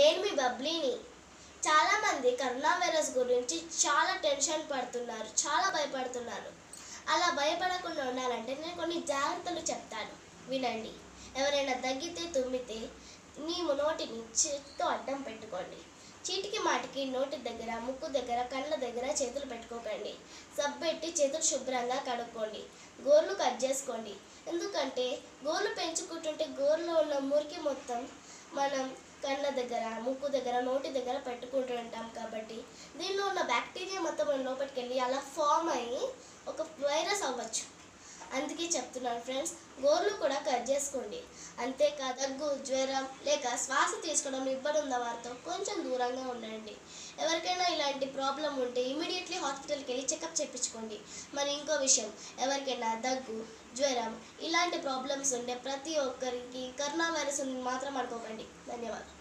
నేను మీ బబ్లీని చాలామంది corona virus గురించి చాలా టెన్షన్ పడుతున్నారు చాలా భయపడుతున్నారు అలా భయపడకుండా ఉండాలంటే నేను కొన్ని జాగ్రత్తలు చెప్తాను వినండి ఎవరైనా దగ్గితే తుమ్మితే నీ నోటిని చేతితో అడ్డం పెట్టుకోండి చీటికి మాటికి నోటి దగ్గర ముక్కు దగ్గర కళ్ళ దగ్గర చేతులు పెట్టుకోకండి సబ్బెట్టి చేతులు శుభ్రంగా కడుక్కోండి గోర్లు కట్ చేసుకోండి ఎందుకంటే గోర్లు పెంచుకుంటుంటే గోర్లో ఉన్న మురికి మొత్తం మనం కళ్ళ దగ్గర ముక్కు దగ్గర నోటి దగ్గర పెట్టుకుంటూ ఉంటాం కాబట్టి దీనిలో ఉన్న బ్యాక్టీరియా మొత్తం మన లోపలికి వెళ్ళి అలా ఫామ్ అయ్యి ఒక వైరస్ అవ్వచ్చు అందుకే చెప్తున్నాను ఫ్రెండ్స్ గోర్లు కూడా కట్ చేసుకోండి అంతేకాదు దగ్గు జ్వరం లేక శ్వాస తీసుకోవడం ఇబ్బంది ఉన్న వారితో కొంచెం దూరంగా ఉండండి ఎవరికైనా ఇలాంటి ప్రాబ్లం ఉంటే ఇమీడియట్లీ హాస్పిటల్కి వెళ్ళి చెకప్ చేయించుకోండి మరి ఇంకో విషయం ఎవరికైనా దగ్గు జ్వరం ఇలాంటి ప్రాబ్లమ్స్ ఉండే ప్రతి ఒక్కరికి కరోనా వైరస్ ఉంది మాత్రం అనుకోకండి ధన్యవాదాలు